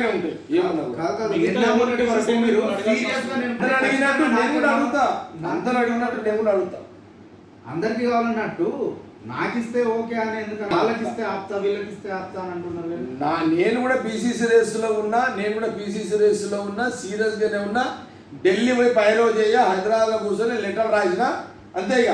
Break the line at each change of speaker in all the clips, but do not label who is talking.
ఉంటాయి ఏమన్నా కూడా.
కాదు, కాదు.
మిగతా
నిన్న
ఎవరిని
వరకు
అడిగినా
మీరు
అడగాల్సిన
serious గా నేను
అందరు అడిగినట్టు నేను కూడా అడుగుతా అందరు అడిగినట్టు నేను కూడా అడుగుతా
అందరికి కావాలన్నట్టు నాకు ఇస్తే ఓకే అని ఎందుకంటే వాళ్ళకి ఇస్తే ఆపుతా వీళ్ళకి ఇస్తే ఆపుతా అని అంటున్నారు కదా.
నా నేను కూడా పీసీసీ రేసులో ఉన్నా నేను కూడా పీసీసీ రేసులో ఉన్నా సీరియస్ గానే ఉన్నా ఢిల్లీ పోయి పైరో చేయ హైదరాబాద్లో కూర్చొని లెటర్ రాసిన అంతే ఇక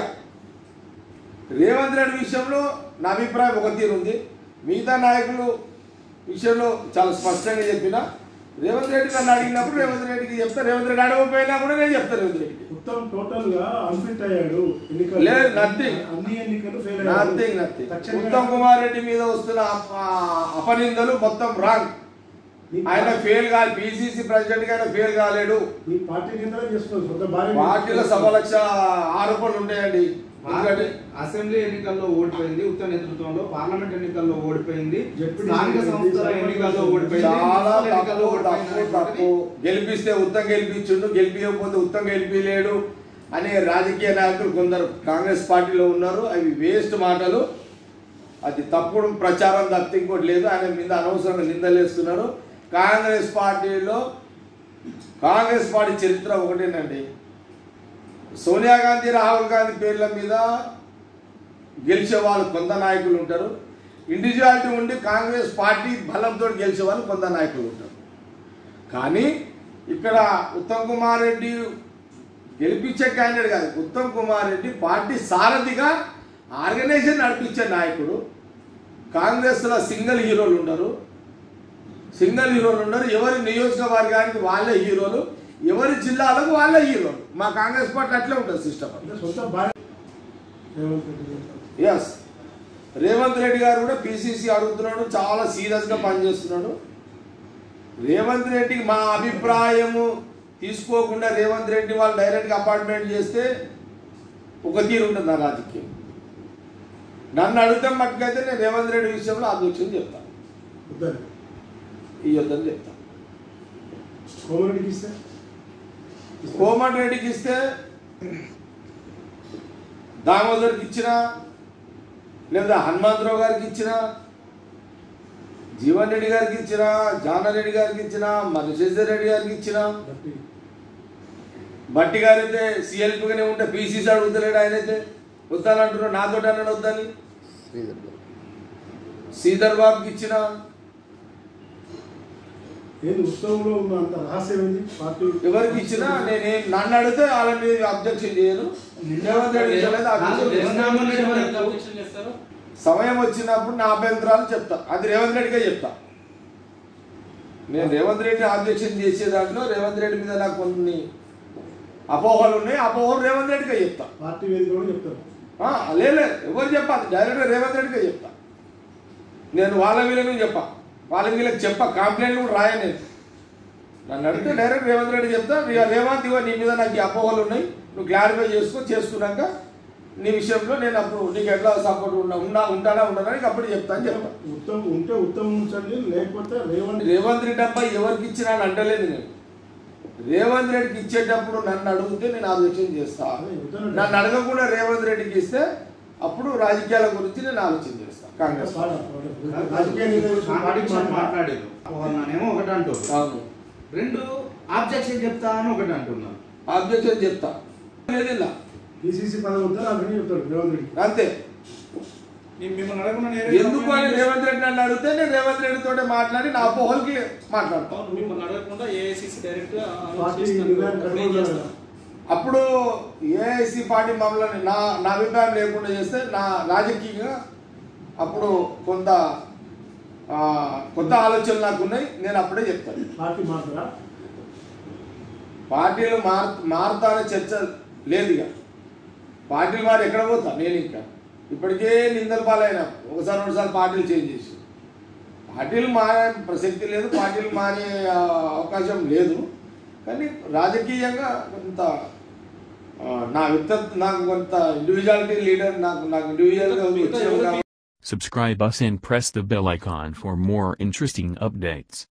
రేవంత్ రెడ్డి విషయంలో నా అభిప్రాయం ఒక తీరు ఉంది మిగతా నాయకులు విషయంలో చాలా స్పష్టంగా చెప్పిన రేవంత్ రెడ్డి నన్ను అడిగినప్పుడు రేవంత్ రెడ్డికి చెప్తా రేవంత్ రెడ్డి అడగకపోయినా కూడా నేను చెప్తాను రేవంత్ రెడ్డికి
మొత్తం టోటల్ గా అన్ఫిట్ అయ్యాడు ఎన్నికలు
లేదు, nothing.
అన్ని ఎన్నికలు ఫెయిల్
నథింగ్ నథింగ్
తక్షణమే
ఉత్తమ్ కుమార్ రెడ్డి మీద వస్తున్న అప- అపనిందలు మొత్తం రాంగ్
మీ
ఆయన
పా-
ఫెయిల్ కాదు పిసిసి ప్రెసిడెంట్ గా ఆయన ఫెయిల్ కాలేడు
మీ పార్టీ నేతలే చేసుకోవచ్చు సొంత భార్య
పార్టీలో సభ లక్ష ఆరోపణలు ఉంటాయండి ఎందుకంటే
అసెంబ్లీ ఎన్నికల్లో ఓడిపోయింది ఉత్తర నేతృత్వంలో పార్లమెంట్ ఎన్నికల్లో ఓడిపోయింది
జడ్పీ
స్థానిక సంస్థల ఎన్నికల్లో ఓడిపోయింది
చాలా
మున్సిపల్ ఎన్నికల్లో
తప్పు తప్పు
ఓడిపోయింది
తప్పు గెలిపిస్తే ఉత్తమ్ గెలిపించుండు గెలిపించకపోతే ఉత్తమ్ గెలిపిలేడు అనే రాజకీయ నాయకులు కొందరు కాంగ్రెస్ పార్టీలో ఉన్నారు అవి వేస్ట్ మాటలు అది తప్పుడు ప్రచారం తప్పితే ఇంకోటి లేదు ఆయన మీద అనవసరంగా నిందలేస్తున్నారు కాంగ్రెస్ పార్టీలో కాంగ్రెస్ పార్టీ చరిత్ర ఒకటేనండి సోనియా గాంధీ రాహుల్ గాంధీ పేర్ల మీద గెలిచే వాళ్ళు కొంత నాయకులు ఉంటారు ఇండివిజువాలిటీ ఉండి కాంగ్రెస్ పార్టీ బలంతో గెలిచే వాళ్ళు కొంత నాయకులు ఉంటారు కానీ ఇక్కడ ఉత్తమ్ కుమార్ రెడ్డి గెలిపించే క్యాండిడేట్ కాదు ఉత్తమ్ కుమార్ రెడ్డి పార్టీ సారథిగా ఆర్గనైజేషన్ నడిపించే నాయకుడు కాంగ్రెస్లో సింగిల్ హీరోలు ఉండరు సింగిల్ హీరోలు ఉండరు ఎవరి నియోజకవర్గానికి వాళ్ళే హీరోలు ఎవరి జిల్లాలకు వాళ్ళే హీరోలు మా కాంగ్రెస్ పార్టీ అట్లే ఉంటుంది సిస్టమ్
అంటే సొంత భార్య రేవంత్ రెడ్డి గారు.
ఎస్ రేవంత్ రెడ్డి గారు కూడా పిసిసి అడుగుతున్నాడు చాలా సీరియస్గా పనిచేస్తున్నాడు రేవంత్ రెడ్డికి మా అభిప్రాయము తీసుకోకుండా రేవంత్ రెడ్డి వాళ్ళు డైరెక్ట్గా అపాయింట్మెంట్ చేస్తే ఒక తీరు ఉంటుంది నా రాజకీయం నన్ను అడిగితే మట్టుకైతే నేను రేవంత్ రెడ్డి విషయంలో అధ్యక్షుని చెప్తాను
వద్దని
ఈ వద్దని చెప్తాను
కోమరెడ్డికి ఇస్తే
కోమటి రెడ్డికి ఇస్తే దామోదర్కి ఇచ్చిన లేదా హనుమంతరావు గారికి ఇచ్చిన జీవన్ రెడ్డి గారికి ఇచ్చిన జానారెడ్డి గారికి ఇచ్చిన మధుశేఖర్ రెడ్డి గారికి ఇచ్చిన
బట్టి
బట్టి గారు అయితే సిఎల్పిగానే ఉంటే పీసీసీ అడుగుతలేడు ఆయన అయితే వద్దానంటున్నాడు నాతో అన్నాడు వద్దని శ్రీధర్ బాబుకి ఇచ్చిన
ఏంది ఉత్సవంలో ఉన్న అంత రహస్యం ఏంది పార్టీ
ఎవరికి ఇచ్చినా నేను నన్ను అడిగితే వాళ్ళని అబ్జెక్షన్ చేయను రేవంత్ రెడ్డి విషయంలో అయితే objection చేయను.
జగన్మోహన్ రెడ్డి
ఎవరు
వరకు
objection చేస్తారు?
సమయం వచ్చినప్పుడు నా అభ్యంతరాలు చెప్తా అది రేవంత్ రెడ్డిగా చెప్తా నేను రేవంత్ రెడ్డిని ఆబ్జెక్షన్ చేసే దాంట్లో రేవంత్ రెడ్డి మీద నాకు కొన్ని అపోహలు ఉన్నాయి అపోహలు రేవంత్ రెడ్డిగా చెప్తా
పార్టీ వేదిక కూడా చెప్తారు
ఆ, లే లే, ఎవరు చెప్పాలి డైరెక్ట్గా రేవంత్ రెడ్డిగా చెప్తా నేను వాళ్ళ వీళ్ళని చెప్పా వాళ్ళ వీళ్ళకి చెప్పా కంప్లైంట్ కూడా రాయ నేను నన్ను అడిగితే డైరెక్ట్ రేవంత్ రెడ్డి చెప్తా ఇక రేవంత్ ఇవ్వ నీ మీద నాకు ఈ అపోహలు ఉన్నాయి నువ్వు క్లారిఫై చేసుకో చేసుకున్నాక నీ విషయంలో నేను అప్పుడు నీకు ఎట్లా సపోర్ట్ ఉన్నా ఉన్నా ఉంటానా ఉండనా నీకు అప్పుడు చెప్తాను చెప్తా
ఉత్తమ్ ఉంటే ఉత్తమం ఉంచండి లేకపోతే రేవంత్
రేవంత్ రెడ్డి అబ్బాయి ఎవరికి ఇచ్చినా అని అంటలేదు నేను రేవంత్ రెడ్డికి ఇచ్చేటప్పుడు నన్ను అడిగితే నేను ఆలోచన చేస్తా నన్ను అడగకుండా రేవంత్ రెడ్డికి ఇస్తే అప్పుడు రాజకీయాల గురించి నేను ఆలోచన చేస్తా కాంగ్రెస్ పార్టీ.
రాజకీయ నేతలు
కాంట్రాడిక్షన్ మాట్లాడారు ఒకరినేమో ఒకటి అంటారు
అవును
రెండు ఆబ్జెక్షన్ చెప్తా అని ఒకటి అంటున్నారు
ఆబ్జెక్షన్ చెప్తా లేదు ఇలా
పిసిసి పదవి వద్దా అని చెప్తాడు రేవంత్ రెడ్డి
అంతే
నేను మిమ్మల్ని అడగకుండా నేనే
ఎందుకు అని రేవంత్ రెడ్డి నన్ను అడిగితే నేను రేవంత్ రెడ్డితో మాట్లాడి నా అపోహలకి మాట్లాడతాను
అవును, మిమ్మల్ని అడగకుండా ఏఐసిసి డైరెక్ట్ గా
పార్టీ
చేస్తాను.
నిర్ణయం
అప్పుడు ఏం
కట్టుకోవాలి
చేస్తారు?
అప్పుడు ఏఐసి పార్టీ మమ్మల్ని నా నా అభిప్రాయం లేకుండా చేస్తే నా రాజకీయంగా అప్పుడు కొంత ఆ, కొత్త ఆలోచనలు నాకు ఉన్నాయి నేను అప్పుడే చెప్తాను
పార్టీ మాత్రరా
పార్టీలు మార్ మారుతా అనే చర్చ లేదు ఇక పార్టీలు మారి ఎక్కడ పోతా నేను ఇంకా ఇప్పటికే నిందల పాలైన ఒకసారి రెండుసార్లు పార్టీలు చేంజ్ చేసి పార్టీలు మారే ప్రసక్తి లేదు పార్టీలు మారే ఆ, అవకాశం లేదు కానీ రాజకీయంగా కొంత ఆ, నా వ్యక్తి నాకు కొంత ఇండివిజువాలిటీ లీడర్ నాకు నాకు ఇండివిజువల్గా వచ్చే
Subscribe us and press the bell icon for more interesting updates.